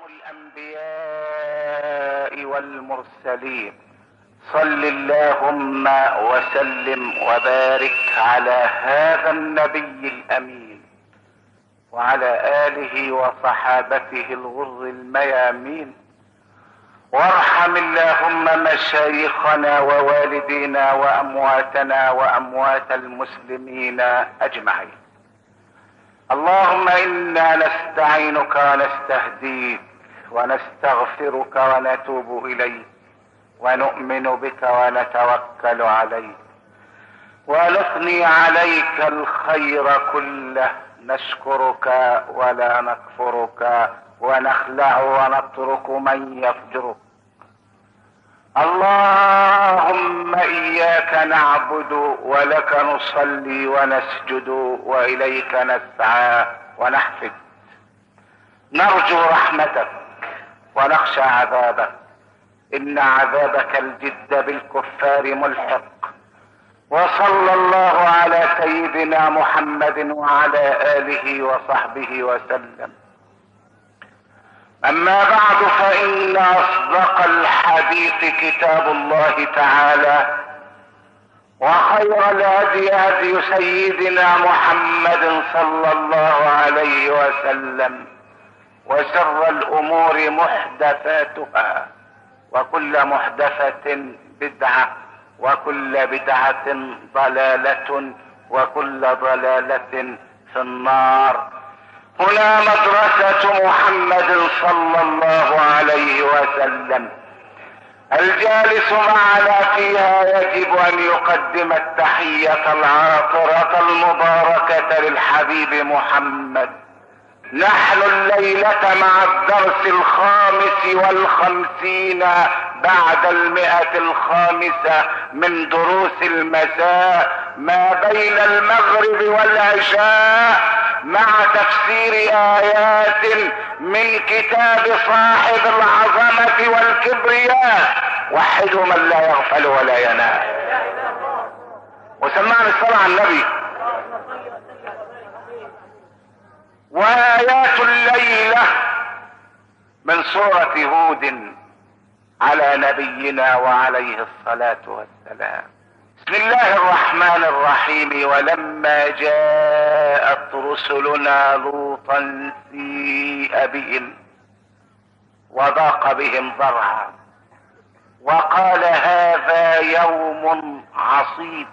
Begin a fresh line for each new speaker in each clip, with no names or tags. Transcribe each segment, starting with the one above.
الانبياء والمرسلين صل اللهم وسلم وبارك على هذا النبي الامين وعلى اله وصحابته الغر الميامين وارحم اللهم مشايخنا ووالدينا وامواتنا واموات المسلمين اجمعين اللهم انا نستعينك ونستهديك ونستغفرك ونتوب اليك ونؤمن بك ونتوكل عليك ونثني عليك الخير كله نشكرك ولا نكفرك ونخلع ونترك من يفجرك اللهم اياك نعبد ولك نصلي ونسجد واليك نسعى ونحفد نرجو رحمتك ونخشى عذابك ان عذابك الجد بالكفار ملحق وصلى الله على سيدنا محمد وعلى اله وصحبه وسلم اما بعد فان اصدق الحديث كتاب الله تعالى وخير الهدي هدي سيدنا محمد صلى الله عليه وسلم وشر الامور محدثاتها وكل محدثة بدعة وكل بدعة ضلالة وكل ضلالة في النار هنا مدرسة محمد صلى الله عليه وسلم الجالس معنا فيها يجب ان يقدم التحية العاطرة المباركة للحبيب محمد نحن الليلة مع الدرس الخامس والخمسين بعد المئة الخامسة من دروس المساء ما بين المغرب والعشاء مع تفسير آيات من كتاب صاحب العظمة والكبرياء وحدوا من لا يغفل ولا ينام وسمعنا الصلاة على النبي وآيات الليلة من سورة هود على نبينا وعليه الصلاة والسلام بسم الله الرحمن الرحيم ولما جاءت رسلنا لوطا سيء بهم وضاق بهم ذرعا وقال هذا يوم عصيب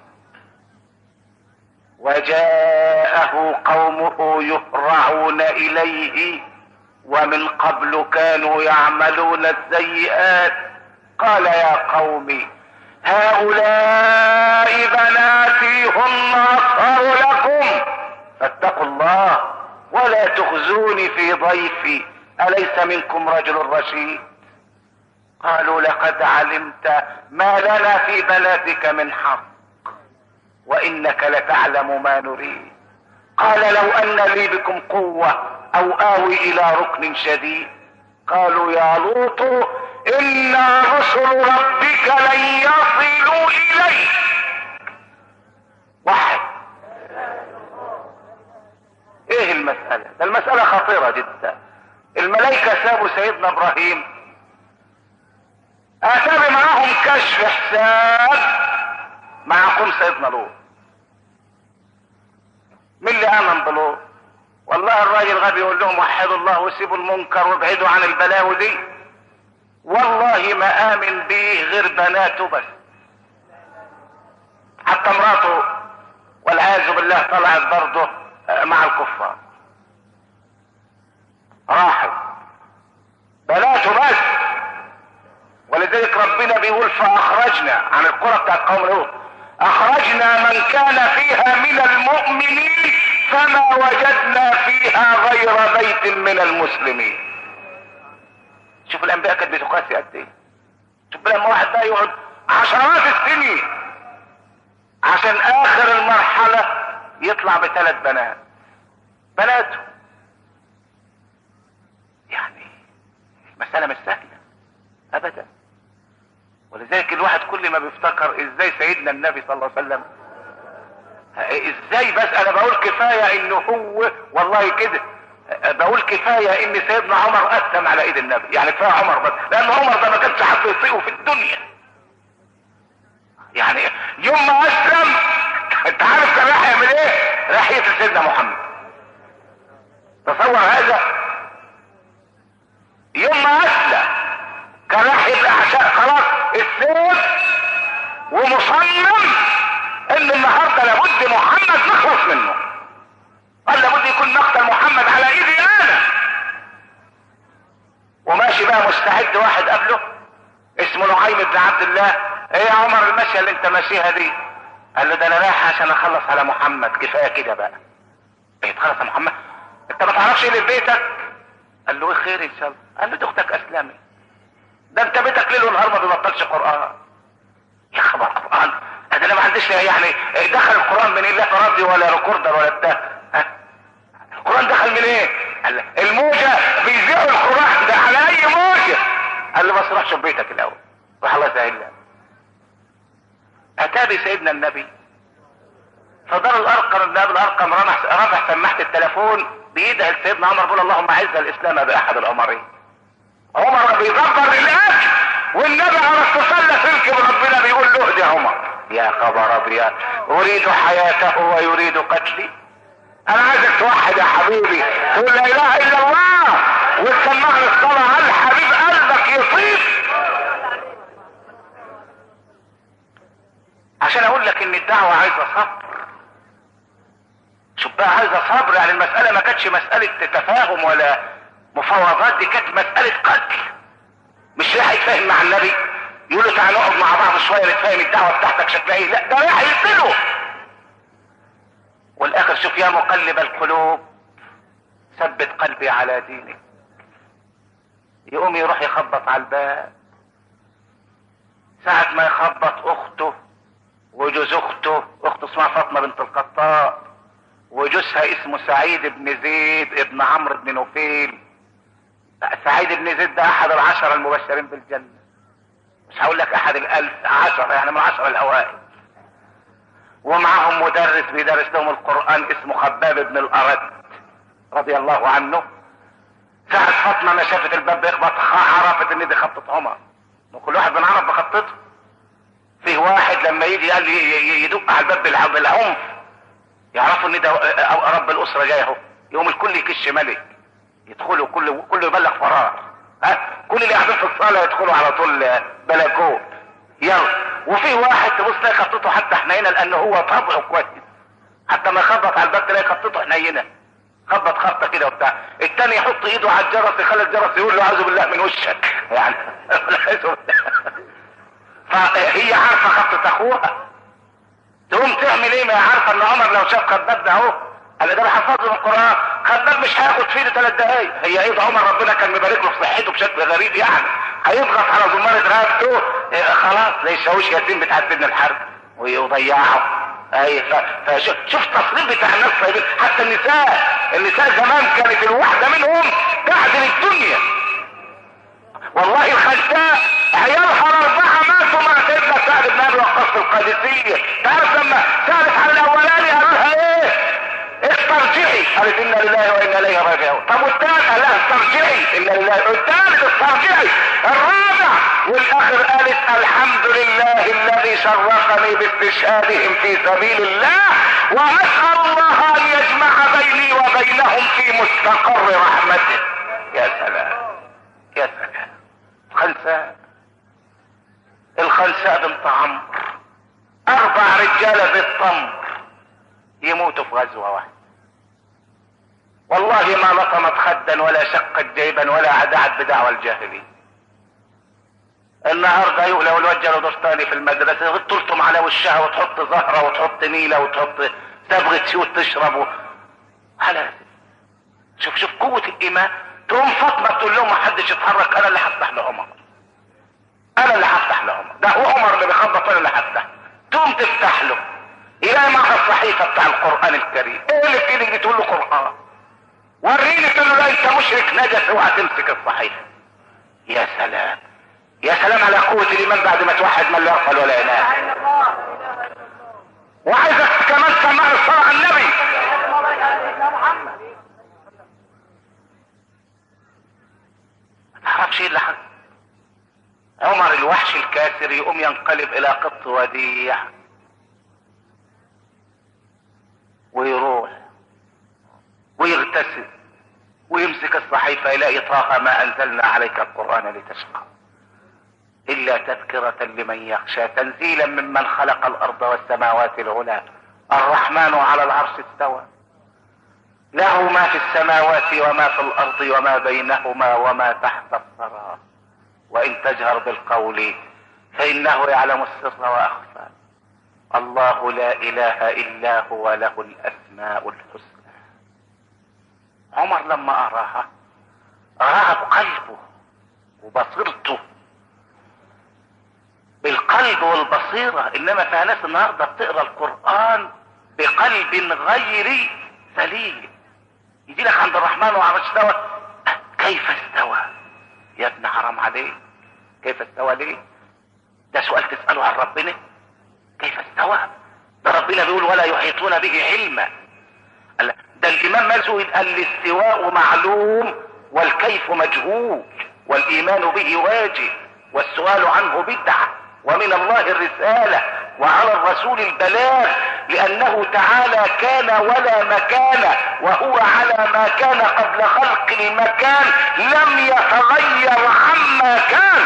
وجاءه قومه يهرعون اليه ومن قبل كانوا يعملون السيئات قال يا قوم هؤلاء بناتي هن اطهر لكم فاتقوا الله ولا تخزوني في ضيفي اليس منكم رجل رشيد قالوا لقد علمت ما لنا في بناتك من حق وانك لتعلم ما نريد قال لو ان لي بكم قوة او اوي الى ركن شديد قالوا يا لوط انا رسل ربك لن يصلوا اليك واحد ايه المسألة ده المسألة خطيرة جدا الملائكة سابوا سيدنا ابراهيم اتى معهم كشف حساب مع قوم سيدنا لوط مين اللي امن بلوط والله الراجل غبي يقول لهم وحدوا الله وسيبوا المنكر وابعدوا عن البلاوي دي والله ما امن بيه غير بناته بس حتى مراته والعياذ بالله طلعت برضه مع الكفار راحت بناته بس ولذلك ربنا بيقول فاخرجنا عن القرى بتاعت قوم لوط اخرجنا من كان فيها من المؤمنين فما وجدنا فيها غير بيت من المسلمين شوف الانبياء كانت بتقاسي قد ايه شوف لما واحد بقى يقعد عشرات السنين عشان اخر المرحلة يطلع بثلاث بنات بناته يعني مسألة مش سهلة ابدا ولذلك الواحد كل ما بيفتكر ازاي سيدنا النبي صلى الله عليه وسلم ازاي بس انا بقول كفاية انه هو والله كده بقول كفاية ان سيدنا عمر اسلم على ايد النبي يعني كفاية عمر بس لان عمر ده ما كانش حد يطيقه في الدنيا يعني يوم ما اسلم انت عارف كان راح يعمل ايه راح يقتل سيدنا محمد تصور هذا يوم ما اسلم كان راح يبقى عشاء خلاص السيف ومصمم ان النهارده لابد محمد نخلص منه قال لابد يكون مقتل محمد على ايدي انا وماشي بقى مستعد واحد قبله اسمه نعيم بن عبد الله ايه يا عمر المشيه اللي انت ماشيها دي قال له ده انا رايح عشان اخلص على محمد كفايه كده بقى ايه تخلص على محمد انت ما تعرفش ايه اللي في بيتك قال له ايه خير ان شاء الله قال له دي اختك اسلمي ده انت بيتك ليل ونهار ما بيبطلش قران يا خبر قران ده انا ما عنديش يعني دخل القران من الا راديو ولا ريكوردر ولا بتاع ها؟ القران دخل من ايه قال له الموجه بيذيعوا القران ده على اي موجه قال له بس روح شوف بيتك الاول روح الله يسهل لك اتى بي سيدنا النبي فدار الارقم ابن ابي الارقم رمح رفع سماعه التليفون بيدعي لسيدنا عمر بيقول اللهم اعز الاسلام باحد الامرين عمر بيدبر للاكل والنبي على اتصال سلك ربنا بيقول له اهدي عمر يا خبر ابيض اريد حياته ويريد قتلي انا عايزك توحد يا حبيبي تقول لا اله الا الله وتسمعني الصلاه هل حبيب قلبك يطيب عشان اقول لك ان الدعوه عايزه صبر شوف بقى عايزه صبر يعني المساله ما كانتش مساله تفاهم ولا مفاوضات دي كانت مساله قتل مش رايح يتفاهم مع النبي يقول له تعالى نقعد مع بعض شويه نتفاهم الدعوه بتاعتك شكلها ايه لا ده رايح يقتله والاخر شوف يا مقلب القلوب ثبت قلبي على دينك يقوم يروح يخبط على الباب ساعة ما يخبط اخته وجوز اخته اخته اسمها فاطمة بنت الخطاب وجوزها اسمه سعيد بن زيد ابن عمرو بن نوفيل سعيد بن زيد ده احد العشرة المبشرين بالجنة مش هقول لك احد الالف عشرة يعني من العشرة الاوائل ومعهم مدرس بيدرس لهم القرآن اسمه خباب بن الارد رضي الله عنه ساعة فاطمة ما شافت الباب بيخبط عرفت ان دي خطة عمر وكل واحد بنعرف بخطته فيه واحد لما يجي قال يدق على الباب بالعنف يعرفوا ان ده رب الاسره جاي اهو يقوم الكل يكش ملك يدخلوا كل كله يبلغ فرار ها كل اللي قاعدين في الصاله يدخلوا على طول بلكون يلا وفي واحد تبص تلاقي خطته حتى حنينه لانه هو طبعه كويس حتى ما يخبط على الباب تلاقي خطته حنينه خبط خبطه كده وبتاع التاني يحط ايده على الجرس يخلي الجرس يقول له اعوذ بالله من وشك يعني فهي عارفه خطه اخوها تقوم تعمل ايه ما هي عارفه ان عمر لو شاف خباب ده اهو قال ده حفظ له القران خباب مش هياخد فيه ثلاث دقايق هي ايد عمر ربنا كان مبارك له في صحته بشكل غريب يعني هيضغط على زمارة رقبته إيه خلاص زي الشاويش ياسين بتاع سيدنا الحرب ويضيعه اي فشوف شوف التصريف بتاع الناس طيبين حتى النساء النساء زمان كانت الواحده منهم تعدل الدنيا والله الخلفاء عيالها الاربعه ماتوا مع سيدنا سعد بن ابي وقاص في القادسيه تعرف لما سالت على الاولاني قالوا لها ايه استرجعي قالت انا لله وانا اليه راجعون طب والثالث قال لها استرجعي انا لله والثالث استرجعي الرابع والاخر قالت الحمد لله الذي شرفني باستشهادهم في سبيل الله واسال الله ان يجمع بيني وبينهم في مستقر رحمته يا سلام يا سلام خلفاء الخلفاء بنت عمرو اربع رجاله في الطمر يموتوا في غزوه واحده والله ما لطمت خدا ولا شقت جيبا ولا عدعت بدعوى الجاهلين النهارده يقلوا الواد جرودستاني في المدرسه تلطم على وشها وتحط زهره وتحط نيله وتحط صبغه سيوت تشرب على شوف شوف قوه الايمان تقوم فاطمه تقول لهم ما حدش يتحرك انا اللي هفتح لعمر انا اللي هفتح لعمر ده هو عمر اللي بيخبط انا اللي هفتح تقوم تفتح له يلاقي معها الصحيفه بتاع القران الكريم ايه اللي في ايدك دي تقول له قران وريني تقول له لا انت مشرك نجس اوعى تمسك الصحيفه يا سلام يا سلام على قوة الإيمان بعد ما توحد من لا يغفل ولا ينام وعايزك كمان تسمعني الصلاة على النبي ايه اللي حصل عمر الوحش الكاسر يقوم ينقلب الى قط وديع ويروح ويغتسل ويمسك الصحيفة يلاقي طه ما انزلنا عليك القرآن لتشقى الا تذكرة لمن يخشى تنزيلا ممن خلق الارض والسماوات العلى الرحمن على العرش استوى له ما في السماوات وما في الارض وما بينهما وما تحت الثرى وان تجهر بالقول فانه يعلم السر واخفى الله لا اله الا هو له الاسماء الحسنى عمر لما اراها اراها بقلبه وبصيرته بالقلب والبصيرة انما فيها ناس النهاردة بتقرا القرآن بقلب غير سليم يجي لك عند الرحمن وعلى استوى كيف استوى يا ابن حرام عليك كيف استوى ليه ده سؤال تسأله عن ربنا كيف استوى ده ربنا بيقول ولا يحيطون به علما ده الامام مالك الاستواء معلوم والكيف مجهول والايمان به واجب والسؤال عنه بدعه ومن الله الرسالة وعلى الرسول البلاغ لأنه تعالى كان ولا مكان وهو على ما كان قبل خلق المكان لم يتغير عما كان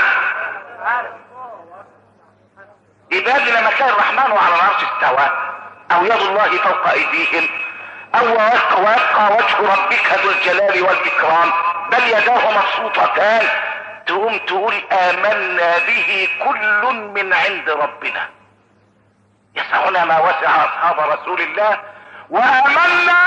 عباد لما كان الرحمن على العرش استوى أو يد الله فوق أيديهم أو ويبقى وجه ربك ذو الجلال والإكرام بل يداه مبسوطتان تقوم تقول آمنا به كل من عند ربنا يسعنا ما وسع أصحاب رسول الله وآمنا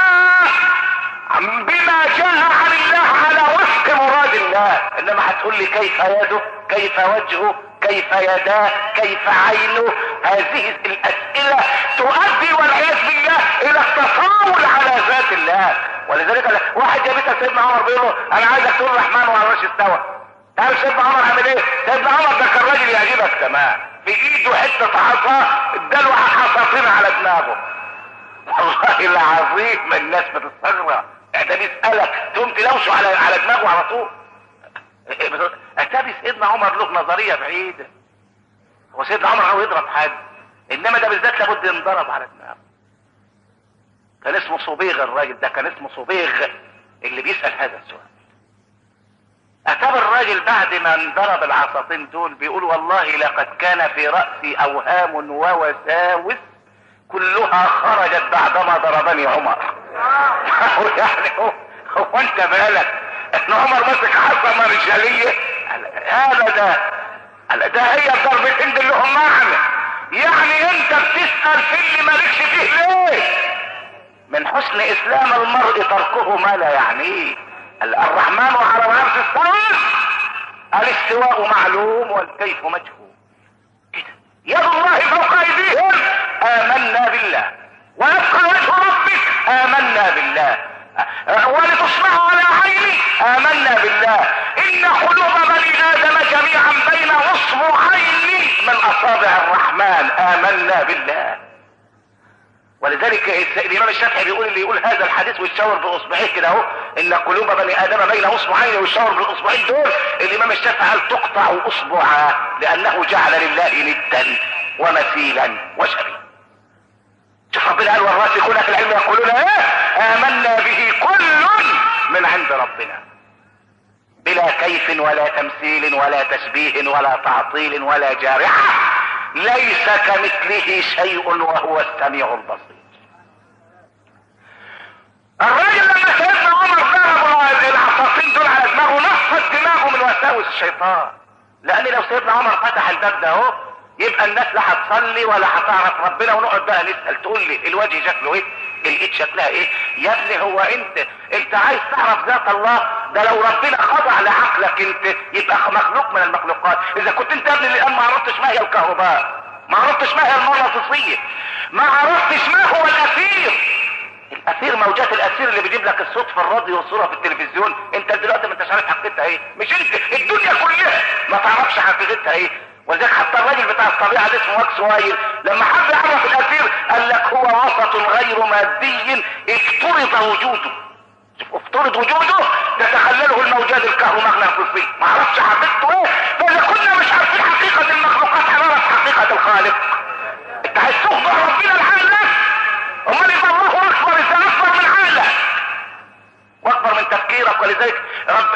بما جاء عن الله على وفق مراد الله انما هتقول لي كيف يده كيف وجهه كيف يداه كيف عينه هذه الاسئله تؤدي والعياذ بالله الى التطاول على ذات الله ولذلك واحد جابتها سيدنا عمر بيقول له انا عايزك تقول الرحمن وعلى العرش استوى تعرف سيدنا عمر عمل ايه سيدنا عمر ده كان راجل يعجبك تمام في ايده حته عصا اداله حصاصين على دماغه والله العظيم الناس بتستغرب ده بيسالك تقوم تلوشه على على دماغه على طول اتاري سيدنا عمر له نظريه بعيده هو سيدنا عمر هو يضرب حد انما ده بالذات لابد ينضرب على دماغه كان اسمه صبيغ الراجل ده كان اسمه صبيغ اللي بيسال هذا السؤال اتاب الراجل بعد ما انضرب العصاطين دول بيقول والله لقد كان في رأسي اوهام ووساوس كلها خرجت بعدما ضربني عمر يعني هو, هو انت بالك ان عمر مسك حصة رجالية هذا ده ده هي الضربتين دول لهم معنى يعني انت بتسأل في اللي مالكش فيه ليه من حسن اسلام المرء تركه ما لا يعنيه الرحمن على العرش استوى الاستواء معلوم والكيف مجهول كده يد الله فوق ايديهم امنا بالله ويبقى وجه ربك امنا بالله ولتصبحوا على عيني امنا بالله ان قلوب بني ادم جميعا بين اصبعين من اصابع الرحمن امنا بالله ولذلك الامام الشافعي بيقول اللي يقول هذا الحديث ويشاور باصبعيه كده اهو ان قلوب بني ادم بين اصبعين ويشاور بالاصبعين دول الامام الشافعي قال تقطع اصبعا لانه جعل لله ندا ومثيلا وشبيها شوف ربنا قال والراسخون في العلم يقولون ايه امنا به كل من عند ربنا بلا كيف ولا تمثيل ولا تشبيه ولا تعطيل ولا جارحه ليس كمثله شيء وهو السميع البصير الراجل لما سيدنا عمر ضرب العصاصين دول على دماغه نفض دماغه من وساوس الشيطان لان لو سيدنا عمر فتح الباب ده اهو يبقى الناس لا هتصلي ولا هتعرف ربنا ونقعد بقى نسال تقول لي الوجه شكله ايه الايد شكلها ايه يا ابني هو انت انت عايز تعرف ذات الله ده لو ربنا خضع لعقلك انت يبقى مخلوق من المخلوقات اذا كنت انت يا ابني الان ما عرفتش ما هي الكهرباء ما عرفتش ما هي المغناطيسيه ما عرفتش ما هو الاثير الاثير موجات الاثير اللي بيجيب لك الصوت في الراديو والصوره في التلفزيون انت دلوقتي ما انتش عارف حقيقتها ايه مش انت الدنيا كلها ما تعرفش حقيقتها ايه ولذلك حتى الراجل بتاع الطبيعه اللي اسمه ماكس وايل لما حب يعرف الاثير قال لك هو وسط غير مادي افترض وجوده افترض وجوده تتخلله الموجات الكهرومغناطيسيه ما عرفش حقيقته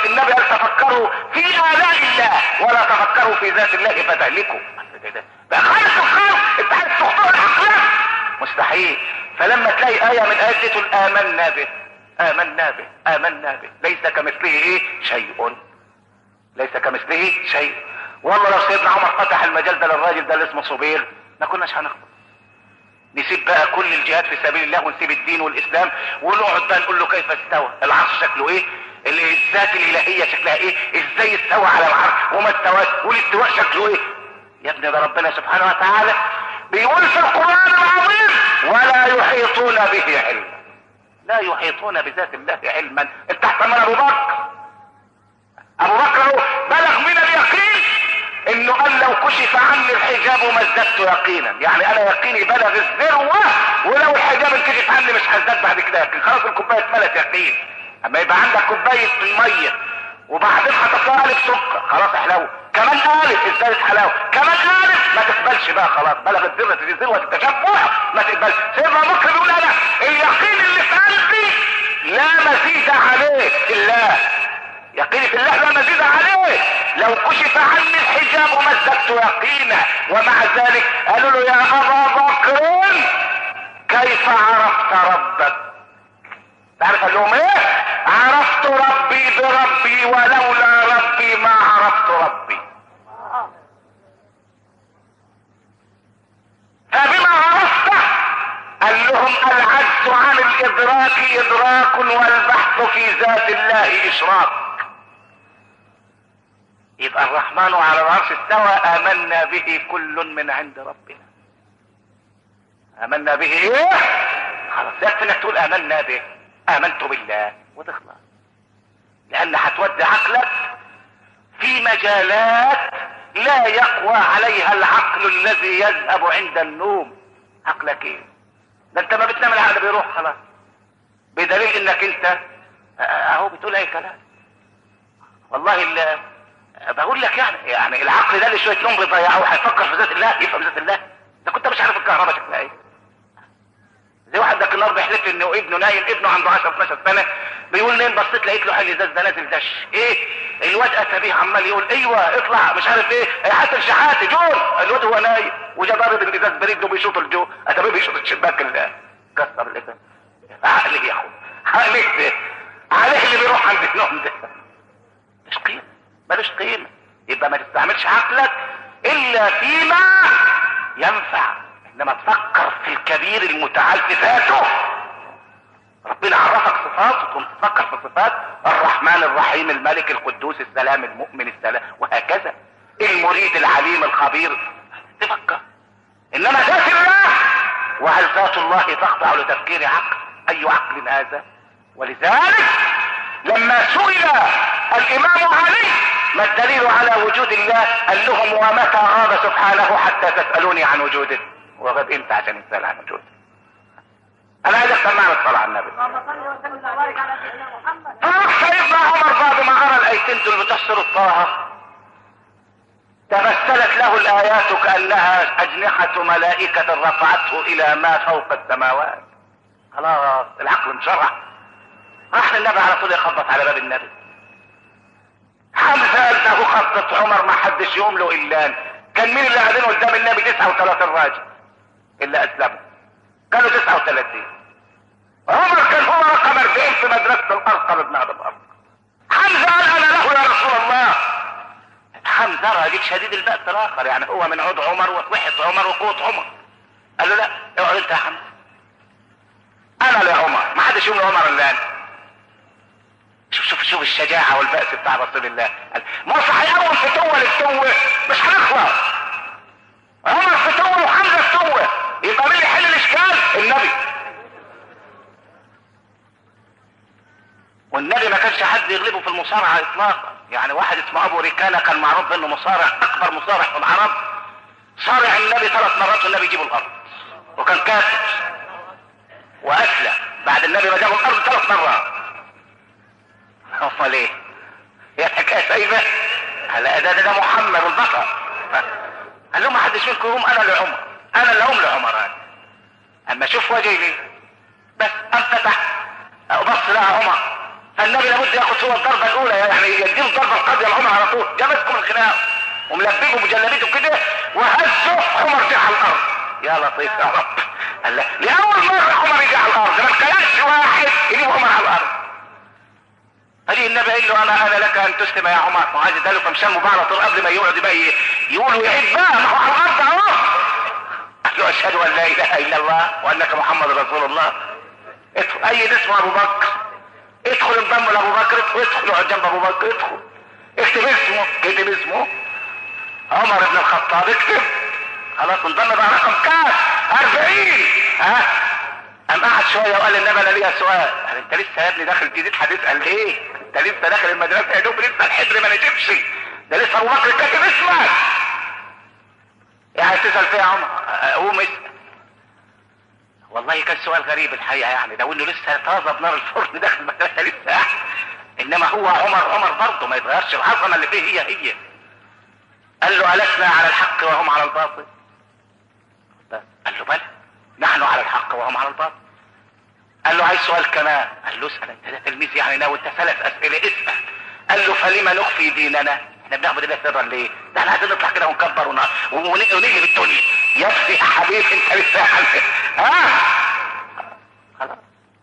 تفكر النبي قال تفكروا في آلاء الله ولا تفكروا في ذات الله فتهلكوا بقى خالص الخلق انت عايز تخطئ الخلق مستحيل فلما تلاقي آية من آيات دي تقول آمنا به آمنا به آمنا به ليس كمثله ايه شيء ليس كمثله شيء والله لو سيدنا عمر فتح المجال ده للراجل ده اللي اسمه صبير ما كناش هنخطئ نسيب بقى كل الجهاد في سبيل الله ونسيب الدين والاسلام ونقعد بقى نقول له كيف استوى العرش شكله ايه الذات الالهيه شكلها ايه ازاي استوى على العرش وما استواش والاستواء شكله ايه يا ابني ده ربنا سبحانه وتعالى بيقول في القران العظيم ولا يحيطون به علما لا يحيطون بذات الله علما انت احسن من ابو بكر ابو بكر بلغ من اليقين انه قال لو كشف عني الحجاب ما ازددت يقينا يعني انا يقيني بلغ الذروة ولو الحجاب انكشف عني مش هزداد بعد كده يقين خلاص الكوباية اتملت يقين اما يبقى عندك كوباية مية وبعدين حطيتها قالب سكر خلاص احلو كمان قالب ازاي حلاوه كمان قالب ما تقبلش بقى خلاص بلغ الذروة دي ذروة التشبع ما تقبلش سيدنا بكر بيقول انا اليقين اللي في قلبي لا مزيد عليه الله يقيني في الله لا مزيد عليه لو كشف عني الحجاب ما ازددت يقينا ومع ذلك قالوا له يا ابا بكر كيف عرفت ربك تعرف قال لهم ايه عرفت ربي بربي ولولا ربي ما عرفت ربي فبما عرفته قال لهم العجز عن الادراك ادراك والبحث في ذات الله اشراك يبقى الرحمن على العرش استوى امنا به كل من عند ربنا امنا به ايه خلاص يكفي انك تقول امنا به امنت بالله وتخلص لان هتودي عقلك في مجالات لا يقوى عليها العقل الذي يذهب عند النوم عقلك ايه ده انت ما بتنام العقل بيروح خلاص بدليل انك انت اهو بتقول اي كلام والله اللي بقول لك يعني يعني العقل ده اللي شويه نوم بيضيعه هيفكر في ذات الله يفهم ذات الله انت كنت مش عارف الكهرباء شكلها ايه زي واحد ذاك النهار بيحلف انه ابنه نايم ابنه عنده 10 12 سنه بيقول لين بصيت لقيت له حل ازاز ده نازل دش ايه الواد اتى بيه عمال يقول ايوه اطلع مش عارف ايه حتى الشحات جون الواد هو نايم وجا ضارب الازاز برجله بيشوط الجو اتى بيه بيشوط الشباك اللي كسر الازاز عقلي يا اخو عقلي ده عليه اللي بيروح عند النوم ده مش قيمه ملوش قيمه يبقى ما تستعملش عقلك الا فيما ينفع انما تفكر في الكبير المتعال في ذاته ربنا عرفك صفات وتقوم تفكر في صفات الرحمن الرحيم الملك القدوس السلام المؤمن السلام وهكذا المريد العليم الخبير تفكر انما ذات الله وهل ذات الله تخضع لتفكير عقل اي عقل هذا ولذلك لما سئل الامام علي ما الدليل على وجود الله قال لهم ومتى غاب سبحانه حتى تسألوني عن وجوده وغاب امتى عشان نسأل عن وجوده انا عايز اسمعنا الصلاة على النبي فراح سيدنا عمر بعد ما قرا الايتين دول بتحصر الطه تمثلت له الايات كانها اجنحه ملائكه رفعته الى ما فوق السماوات خلاص العقل انشرح راح للنبي على طول يخبط على باب النبي حمزه انه خبط عمر ما حدش يقوم له الا كان مين اللي قاعدين قدام النبي 39 راجل اللي اسلموا كانوا 39 عمر كان هو رقم 40 في مدرسه الارقم ابن ابي الارقم حمزه قال انا له يا رسول الله حمزه راجل شديد البأس الاخر يعني هو من عود عمر ووحد عمر وقوه عمر قال له لا اقعد انت يا حمزه انا لعمر ما حدش يقول لعمر الا انا شوف شوف شوف الشجاعة والبأس بتاع رسول الله ما صحيح أول فتوة للتوة مش هنخلص عمر فتوة وحمزة فتوة يبقى مين اللي يحل الإشكال؟ النبي والنبي ما كانش حد يغلبه في المصارعة إطلاقا يعني واحد اسمه أبو ريكانة كان معروف إنه مصارع أكبر مصارع في العرب صارع النبي ثلاث مرات والنبي يجيبه الأرض وكان كافر وأسلم بعد النبي ما جابه الأرض ثلاث مرات امال ايه هي الحكايه سايبه هلا ده, ده ده محمد البطل قال له ما حدش منكم يقوم انا لعمر انا اللي اقوم لعمر انا اما شوف وجهي ليه بس قام فتح بص لها عمر فالنبي لابد ياخد هو الضربه الاولى يعني يديله الضربه القاضيه لعمر على طول جابتكم الخناق وملببه بجلابيته كده وهزه عمر جه على الارض يا لطيف يا رب قال لا لاول مره عمر يجي على الارض ما اتكلمش واحد يجيب عمر على الارض فدي النبي قال له انا انا لك ان تسلم يا عمر ما عايز اداله فمشان بقى على طول قبل ما يقعد بقى يقول ويعيد بقى ما هو على الارض اهو قال له اشهد ان لا اله الا الله وانك محمد رسول الله ادخل اي اسم ابو بكر ادخل انضم لابو بكر ادخل ادخل اقعد جنب ابو بكر ادخل اكتب اسمه اكتب اسمه عمر بن الخطاب اكتب خلاص انضم بقى رقم كام 40 ها قام قعد شويه وقال للنبي انا ليا سؤال قال انت لسه يا ابني داخل جديد هتسال ليه؟ انت لسه داخل المدرسه يا دوب لسه الحبر ما نجيبش ده لسه ابو بكر كاتب اسمك يعني تسال فيها يا عمر قوم اسال والله كان سؤال غريب الحقيقه يعني لو انه لسه طازه بنار الفرن داخل المدرسه لسه انما هو عمر عمر برضه ما يتغيرش العظمه اللي فيه هي هي قال له ألسنا على الحق وهم على الباطل قال له بلى نحن على الحق وهم على الباطل قال له عايز سؤال كمان قال له اسال انت ده تلميذ يعني ناوي انت ثلاث اسئله اسال قال له فلما نخفي ديننا احنا بنعبد الله سرا ليه ده احنا عايزين نطلع كده ونكبر ون- ون- ونقلب الدنيا يا ابني يا حبيبي انت لسه ها خلاص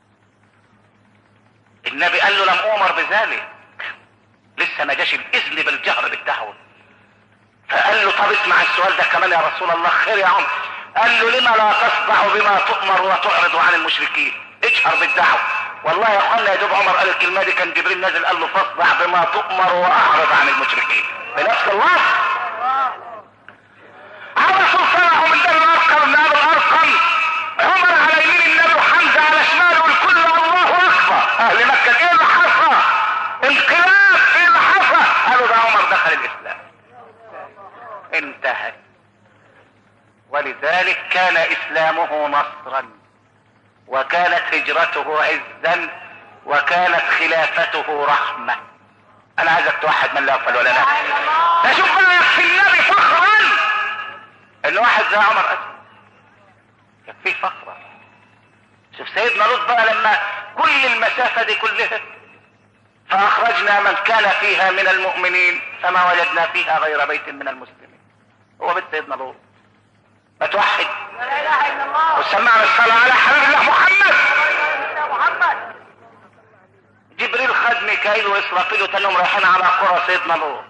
النبي قال له لم اؤمر بذلك لسه ما جاش الاذن بالجهر بالدعوه فقال له طب اسمع السؤال ده كمان يا رسول الله خير يا عمر قال له لما لا تصدع بما تؤمر وتعرض عن المشركين اجهر بالدعوه والله يا اخوانا يا دوب عمر قال الكلمه دي كان جبريل نازل قال له فاصدع بما تؤمر واعرض عن المشركين بنفس اللفظ الرسول صنعه من دار الارقم من ابو الارقم عمر على يمين النبي وحمزه على شماله والكل الله اكبر اهل مكه ايه اللي حصل انقلاب ايه اللي حصل قالوا ده عمر دخل الاسلام انتهى ولذلك كان اسلامه نصرا وكانت هجرته عزا وكانت خلافته رحمة انا عايزك توحد من لا يغفل ولا لا ده شوف بقى يكفي النبي فخرا ان واحد زي عمر اسد يكفيه فخرا شوف سيدنا لوط بقى لما كل المسافة دي كلها فاخرجنا من كان فيها من المؤمنين فما وجدنا فيها غير بيت من المسلمين هو بيت سيدنا لوط ما توحد
لا اله الا الله
وسمعنا الصلاة على حبيب الله محمد
يا محمد
جبريل خد ميكائيل واسرافيل وتنهم رايحين على قرى سيدنا لوط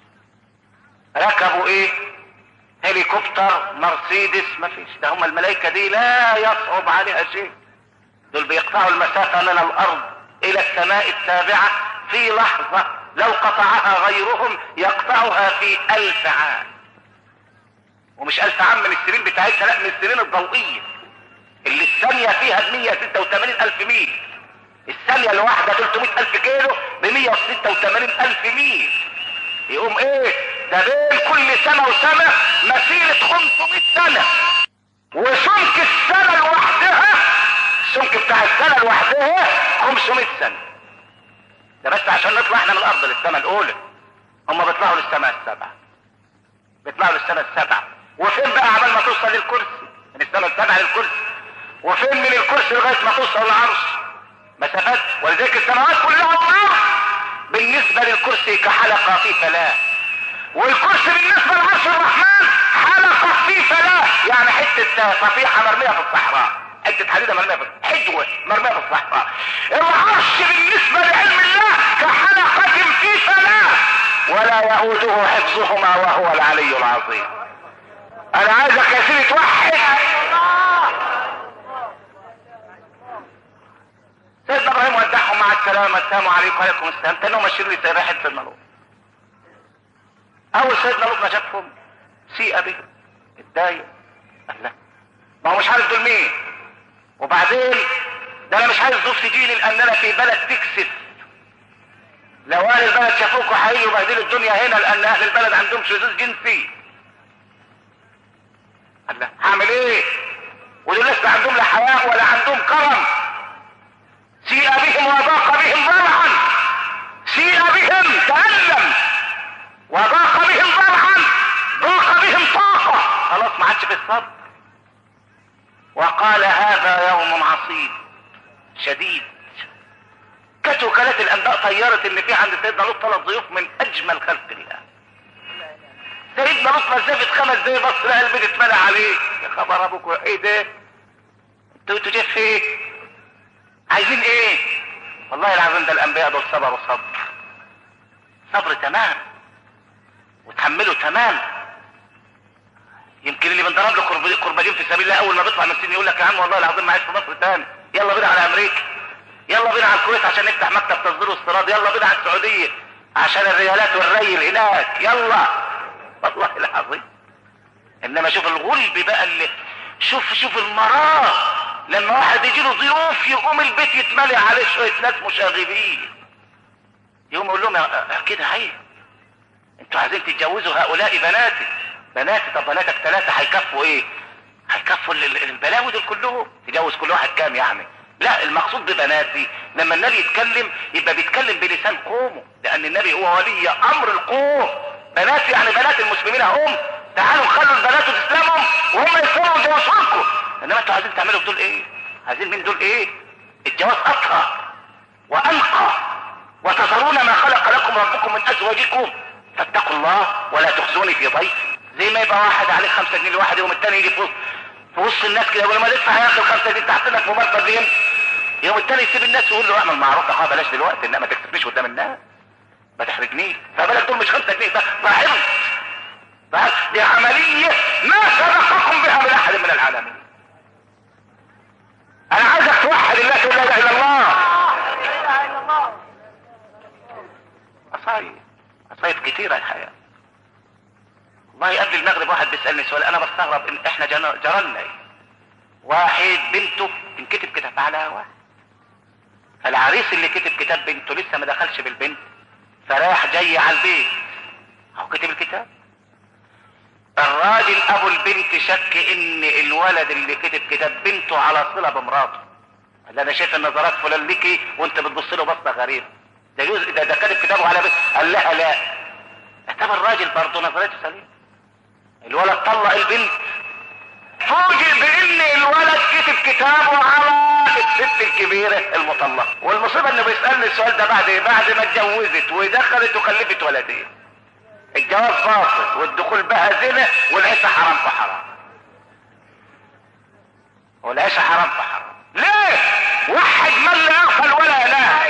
ركبوا ايه هليكوبتر مرسيدس ما فيش ده هم الملائكة دي لا يصعب عليها شيء دول بيقطعوا المسافة من الارض الى السماء السابعة في لحظة لو قطعها غيرهم يقطعها في الف عام ومش الف عام من السنين بتاعتها لا من السنين الضوئية اللي الثانية فيها ب 186 الف ميل الثانية الواحدة 300 الف كيلو ب 186 الف ميل يقوم ايه ده بين كل سنة وسنة مسيرة 500 سنة وسمك السنة لوحدها السمك بتاع السنة لوحدها 500 سنة ده بس عشان نطلع احنا من الارض للسماء الاولى هم بيطلعوا للسماء السبعة بيطلعوا للسماء السبعة وفين بقى عمال ما توصل للكرسي من السماء السبعة للكرسي وفين من الكرسي لغاية ما توصل للعرش مسافات ولذلك السماوات كلها والارض بالنسبة للكرسي كحلقة في فلاة والكرسي بالنسبة لعرش الرحمن حلقة في فلاة يعني حتة صفيحة مرمية في الصحراء حتة حديدة مرمية في حجوة مرمية في الصحراء العرش بالنسبة لعلم الله كحلقة في فلاة ولا يؤوده حفظهما وهو العلي العظيم انا عايزك يا سيدي توحد سيدنا ابراهيم ودعهم مع السلامة السلام عليكم وعليكم السلام تاني ماشيين لي رايحة سيدنا لوط اول سيدنا لوط ما شافهم سيئة به اتضايق قال لا ما هو مش عارف دول مين وبعدين ده انا مش عايز ضيف تجيني لان انا في بلد تكسف لو اهل البلد شافوكوا هيجوا يبهدلوا الدنيا هنا لان اهل البلد عندهم شذوذ جنسي قال لا هعمل ايه ودول لسه عندهم لا حياء ولا عندهم كرم سيء بهم وضاق بهم ضرعا سيء بهم تألم وضاق بهم ضرعا ضاق بهم طاقة خلاص ما عادش في الصبر وقال هذا يوم عصيب شديد كانت وكالات الانباء طيرت ان في عند سيدنا لوط ثلاث ضيوف من اجمل خلق الله سيدنا لوط مسافه خمس دقايق بص لقى البيت اتملى عليه يا خبر ابوك ايه ده انتوا انتوا جايين في ايه عايزين ايه والله العظيم ده الانبياء دول صبروا صبر صبر تمام وتحملوا تمام يمكن اللي بنضرب له كرب- كرباجين في سبيل الله اول ما بيطلع من السجن يقول لك يا عم والله العظيم ما عايش في مصر تاني يلا بينا على امريكا يلا بينا على الكويت عشان نفتح مكتب تصدير واستيراد يلا بينا على السعوديه عشان الريالات والريل هناك يلا والله العظيم انما شوف الغلب بقى اللي شوف شوف المراه لما واحد يجي له ضيوف يقوم البيت يتملي عليه شويه ناس مشاغبين يقوم يقول لهم يا- كده عيب انتوا عايزين تتجوزوا هؤلاء بناتي بناتي طب بناتك ثلاثة هيكفوا ايه هيكفوا ال- ال- البلاوي دول كلهم تجوز كل واحد كام يعني لا المقصود ببناتي لما النبي يتكلم يبقى بيتكلم بلسان قومه لان النبي هو ولي امر القوم بناتي يعني بنات المسلمين هم تعالوا خلوا البنات تسلمهم وهم يسلموا جوازكم انما انتوا عايزين تعملوا دول ايه عايزين من دول ايه الجواز اطهر وانقى وتذرون ما خلق لكم ربكم من ازواجكم فاتقوا الله ولا تخزوني في ضيفي زي ما يبقى واحد عليه خمسة جنيه لواحد يوم التاني يجي في وسط في وسط الناس كده يقول ما تدفع يا اخي الخمسة جنيه تحت لك ممرض ليه يوم التاني يسيب الناس ويقول له اعمل معروف اه بلاش دلوقتي انما ما تكسبنيش قدام الناس ما تحرجنيش فبالك دول مش خمسة جنيه ده ده عرض ده دي عملية ما سبقكم بها من احد من العالمين انا عايزك توحد الله تقول لا اله الا الله
لا اله الا الله
مصايب مصايب كتيرة الحياة والله قبل المغرب واحد بيسألني سؤال انا بستغرب ان احنا جن- جرالنا ايه واحد بنته انكتب كتاب على واحد فالعريس اللي كتب كتاب بنته لسه ما دخلش بالبنت فراح جاي على البيت هو كتب الكتاب الراجل ابو البنت شك ان الولد اللي كتب كتاب بنته على صله بمراته قال انا شايف النظرات فلان ليكي وانت بتبص له بصه غريبه ده يوز ده, ده كاتب كتابه على بنت قال لها لا اعتبر الراجل برضه نظرته سليمه الولد طلق البنت فوجئ بان الولد كتب كتابه على الست الكبيرة المطلقة والمصيبة انه بيسألني السؤال ده بعد ايه بعد ما اتجوزت ودخلت وخلفت ولدين الجواز باطل والدخول بها زنا والعيشة حرام فحرام والعيشة حرام فحرام ليه وحد من لا يغفل ولا ينام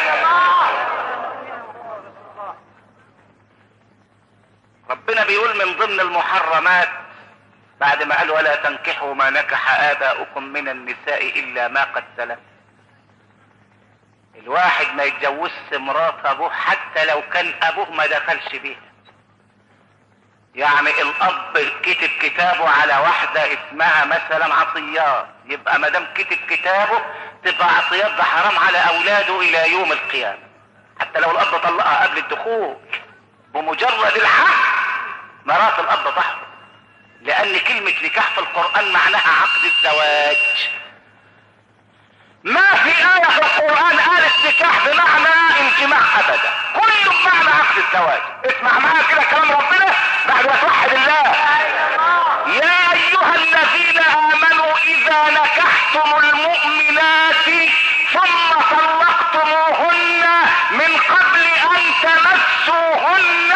ربنا بيقول من ضمن المحرمات بعد ما قال ولا تنكحوا ما نكح آباؤكم من النساء إلا ما قد سلف الواحد ما يتجوزش مرات أبوه حتى لو كان أبوه ما دخلش بيها يعني الأب كتب كتابه على واحدة اسمها مثلا عطيات يبقى ما دام كتب كتابه تبقى عطيات ده حرام على أولاده إلى يوم القيامة حتى لو الأب طلقها قبل الدخول بمجرد الحق مرات الأب تحرم لأن كلمة نكاح في القرآن معناها عقد الزواج ما في آية في القرآن قالت نكاح بمعنى انجماع أبدا كله بمعنى عقد الزواج اسمع معايا كده كلام ربنا بعد ما توحد الله يا أيها الذين آمنوا إذا نكحتم المؤمنات ثم طلقتموهن من قبل أن تمسوهن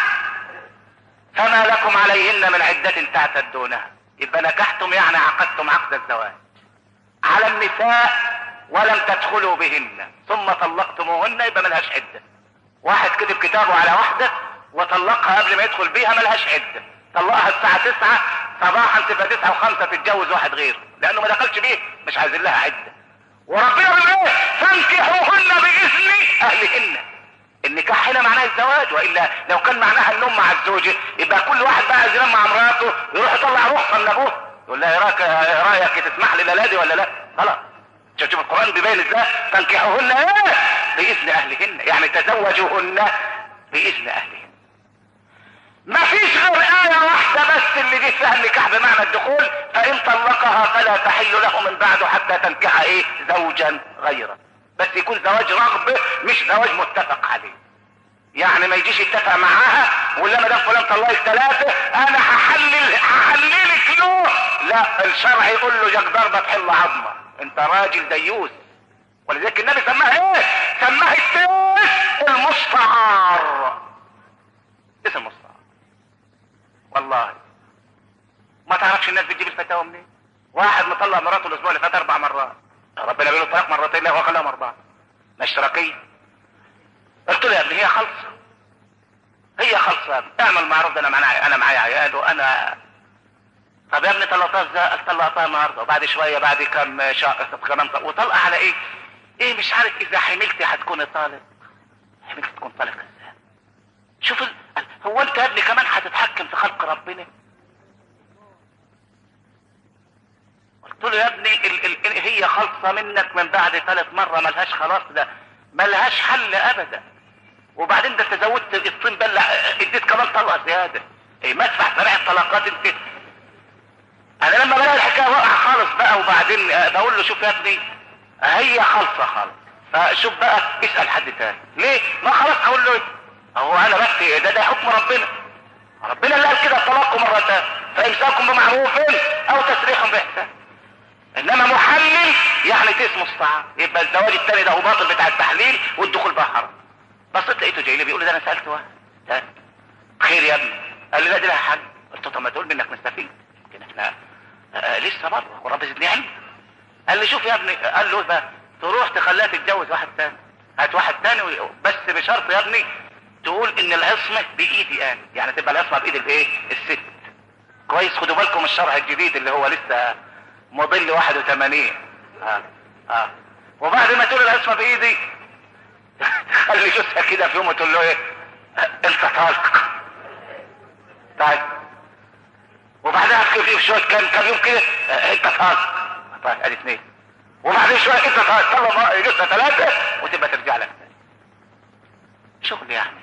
فما لكم عليهن من عدة تعتدونها يبقى نكحتم يعني عقدتم عقد الزواج على النساء ولم تدخلوا بهن ثم طلقتموهن يبقى ملهاش عدة واحد كتب كتابه على واحدة وطلقها قبل ما يدخل بيها ملهاش عدة طلقها الساعة تسعة صباحا تبقى تسعة وخمسة تتجوز واحد غيره لأنه ما دخلش بيه مش عايزين لها عدة وربنا يقول ايه فانكحوهن بإذن أهلهن النكاح هنا معناه الزواج والا لو كان معناها النوم مع الزوجه يبقى كل واحد بقى عايز ينام مع مراته يروح يطلع رخصه من ابوه يقول لها ايه رايك ايه رايك تسمح لي الليله دي ولا لا؟ خلاص شوف القران بيبين ازاي تنكحوهن ايه؟ باذن اهلهن يعني تزوجوهن باذن اهلهن ما فيش غير آية واحدة بس اللي دي فيها النكاح بمعنى الدخول فإن طلقها فلا تحل له من بعده حتى تنكح إيه زوجا غيره بس يكون زواج رغبة مش زواج متفق عليه يعني ما يجيش يتفق معاها ولا ما دام فلان طلقك ثلاثة أنا هحلل هحللك له لا الشرع يقول له جاك ضربة تحل عظمة أنت راجل ديوس ولذلك النبي سماها ايه سماها التيس المستعار اسم المستعار والله ما تعرفش الناس بتجيب الفتاوى منين واحد مطلع مراته الاسبوع اللي فات اربع مرات ربنا بيقول له طلاق مرتين لا هو خلاهم اربعه ما اشتراكيه قلت له يا ابني هي خالصه هي خالصه يا ابني اعمل معروف ده انا معايا انا معايا عيال وانا طب يا ابني طلقتها ازاي؟ قال طلقتها النهارده وبعد شويه بعد كام شهر كمان طلق. وطلقه على ايه؟ ايه مش عارف اذا حملتي هتكوني طالق حملتي تكون طالق ازاي؟ شوف ال... هو انت يا ابني كمان هتتحكم في خلق ربنا؟ قلت له يا ابني ال... ال... هي خالصه منك من بعد ثالث مره ملهاش خلاص ده ملهاش حل ابدا وبعدين ده انت زودت الطين بلع اديت كمان طلقه زياده ايه مدفع سريع الطلقات انت انا لما بلاقي الحكايه واقعه خالص بقى وبعدين آه، بقول له شوف يا ابني هي خالصه خالص فشوف بقى اسال حد تاني ليه ما خلاص هقول له ايه هو انا بس ده ده حكم ربنا ربنا اللي قال كده الطلاق مرتان فامساكم بمعروف او تسريح باحسان انما محلل يعني تيس مستعار يبقى الزواج الثاني ده هو باطل بتاع التحليل والدخول بقى حرام بصيت لقيته جاي لي بيقول لي ده انا سالت واحد ده خير يا ابني قال لي لا دي لها حل قلت له طب ما تقول منك نستفيد يمكن احنا آه لسه بره ورب زدني علم قال لي شوف يا ابني قال له إيه بقى تروح تخليها تتجوز واحد تاني هات واحد تاني وي- بس بشرط يا ابني تقول ان العصمه بايدي انا يعني تبقى العصمه بايد الايه الست كويس خدوا بالكم الشرع الجديد اللي هو لسه مضل 81 اه اه وبعد ما تقول العصمه بايدي تخلي جوزها كده في يوم وتقول له ايه آه، انت طالق طيب وبعدها في في شويه كام كام يوم كده آه، انت طالق طيب ادي اثنين وبعدين شويه انت طالق طلع جوزها ثلاثه وتبقى ترجع لك تاني شغل يعني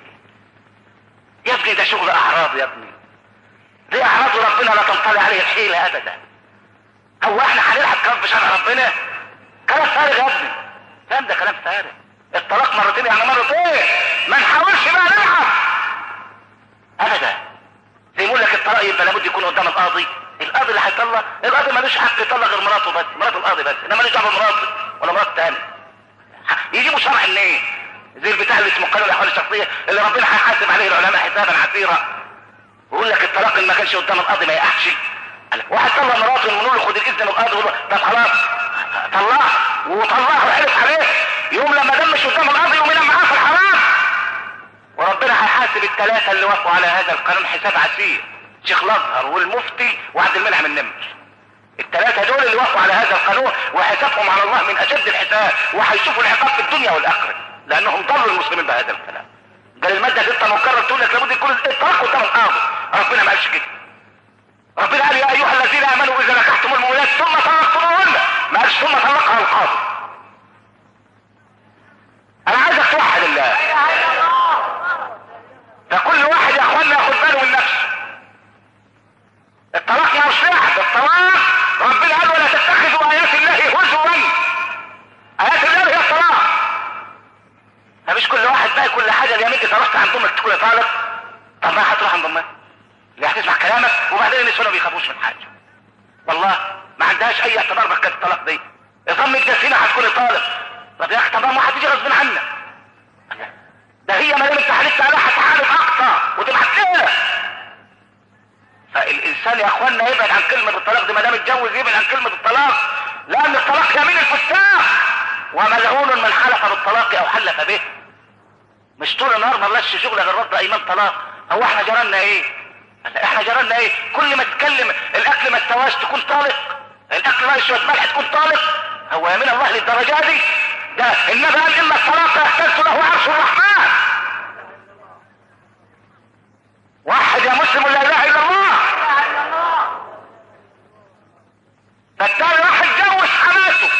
يا ابني ده شغل اعراض يا ابني دي اعراض ربنا لا تنطلي عليه الحيله ابدا هو احنا هنلعب كلام بشرع ربنا كلام فارغ يا ابني فاهم ده كلام فارغ الطلاق مرتين يعني مرتين ما نحاولش بقى نلعب ابدا زي ما يقول لك الطلاق يبقى لابد يكون قدام القاضي القاضي اللي هيطلق القاضي ملوش حق يطلق غير مراته بس مرات القاضي بس انما مالوش دعوه بمراته ولا مرات تاني يجيبوا شرع منين زي البتاع اللي اسمه قانون الاحوال الشخصيه اللي ربنا هيحاسب عليه العلماء حسابا عسيرا ويقول لك الطلاق اللي ما كانش قدام القاضي ما يقعش قال لك واحد طلق مراته ونقول له خد الاذن من القاضي يقول له طب خلاص طلعه وطلعه وحلف عليه يوم لما دام مش قدام القاضي يقوم ينام معاه في الحرام وربنا هيحاسب الثلاثه اللي وافقوا على هذا القانون حساب عسير شيخ الازهر والمفتي وعبد المنعم النمر الثلاثه دول اللي وافقوا على هذا القانون وحسابهم على الله من اشد الحساب وهيشوفوا العقاب في الدنيا والاخره لانهم ضلوا المسلمين بهذا الكلام قال الماده 6 مكرر تقول لك لابد يكون الطلاق قدام القاضي ربنا ما قالش كده ربنا قال يا ايها الذين امنوا اذا نكحتم المؤمنات ثم طلقتموهن ما قالش ثم طلقها القاضي انا عايزك توحد الله فكل واحد يا اخوانا ياخد باله من نفسه الطلاق يا مش لعب الطلاق ربنا قال ولا تتخذوا ايات الله هزوا ايات الله هي الطلاق فمش كل واحد بقى كل حاجه اليمين اذا رحت عند امك تكون طالق طب ما هتروح عند امك اللي هتسمع كلامك وبعدين النسوان ما بيخافوش من حاجه والله ما عندهاش اي اعتبار بحكايه الطلاق دي اظن الجسيمه هتكون طالق طب يا اخي طب ما هتيجي غصب عنك ده هي ما دام انت حلفت عليها هتحالف اقصى وتبعت لها فالانسان يا اخوانا يبعد عن كلمه الطلاق دي ما دام اتجوز يبعد عن كلمه الطلاق لان الطلاق يمين الفساق وملعون من حلف بالطلاق او حلف به مش طول النهار ما لناش شغل غير رد ايمان طلاق هو احنا جرالنا ايه احنا جرالنا ايه كل ما تتكلم الاكل ما استواش تكون طالق الاكل ناقص شويه ملح تكون طالق هو يمين الله للدرجه دي ده النبي قال اما الطلاق يحتاج له عرش الرحمن واحد يا مسلم لا اله الا الله فالتاني راح يتجوز حماته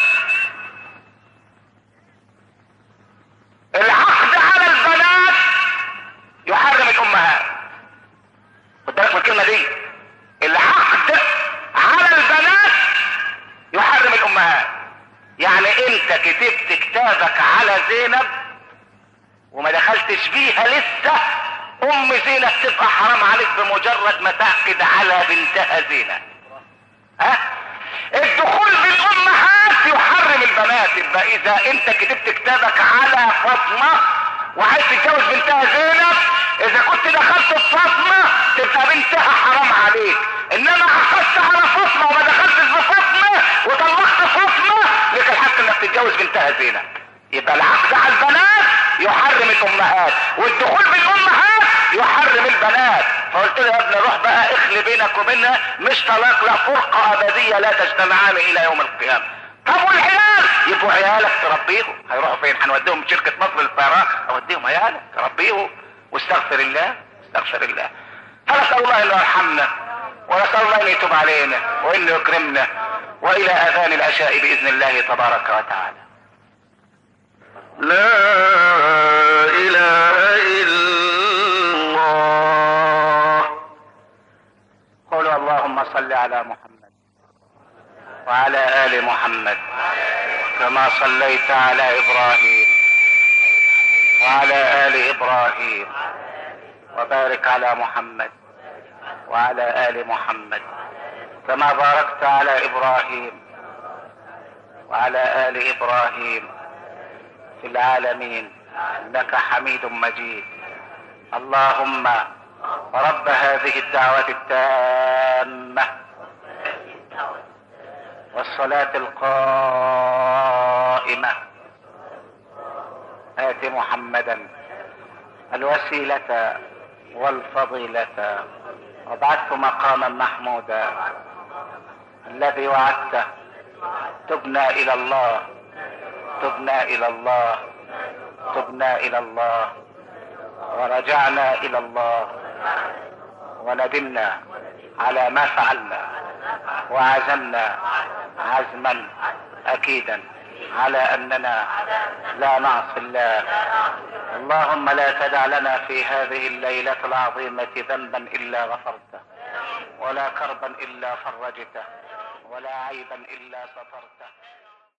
العقد على البنات يحرم الامهات خد بالك من الكلمه دي العقد على البنات يحرم الامهات يعني انت كتبت كتابك على زينب وما دخلتش بيها لسه ام زينب تبقى حرام عليك بمجرد ما تعقد على بنتها زينب ها الدخول بالامهات يحرم البنات البنات يبقى اذا انت كتبت كتابك على فاطمة وعايز تتجوز بنتها زينب اذا كنت دخلت في فاطمة تبقى بنتها حرام عليك انما اخذت على فاطمة وما دخلتش بفاطمة وطلقت فاطمة لك الحق انك تتجوز بنتها زينب يبقى العقد على البنات يحرم الامهات والدخول بالامهات يحرم البنات فقلت له يا ابني روح بقى اخلي بينك وبينها مش طلاق لا فرقة ابدية لا تجتمعان الى يوم القيامة طب والعيال يبقوا عيالك تربيهم هيروحوا فين هنوديهم شركة مصر للطيران اوديهم عيالك تربيهم واستغفر الله استغفر الله فنسأل الله انه يرحمنا ونسأل الله ان يتوب علينا وانه يكرمنا والى اذان العشاء باذن الله تبارك وتعالى
لا إله إلا الله
قولوا اللهم صل على محمد وعلى ال محمد كما صليت على ابراهيم وعلى ال ابراهيم وبارك على محمد وعلى ال محمد كما باركت على ابراهيم وعلى ال ابراهيم في العالمين انك حميد مجيد اللهم رب هذه الدعوة التامة والصلاة القائمة آت محمدا الوسيلة والفضيلة وبعثت مقاما محمودا الذي وعدته تبنا إلى الله تبنا إلى الله تبنا إلى الله ورجعنا إلى الله وندمنا على ما فعلنا وعزمنا عزما أكيدا على أننا لا نعصي الله اللهم لا تدع لنا في هذه الليلة العظيمة ذنبا إلا غفرته ولا كربا إلا فرجته ولا عيبا إلا سترته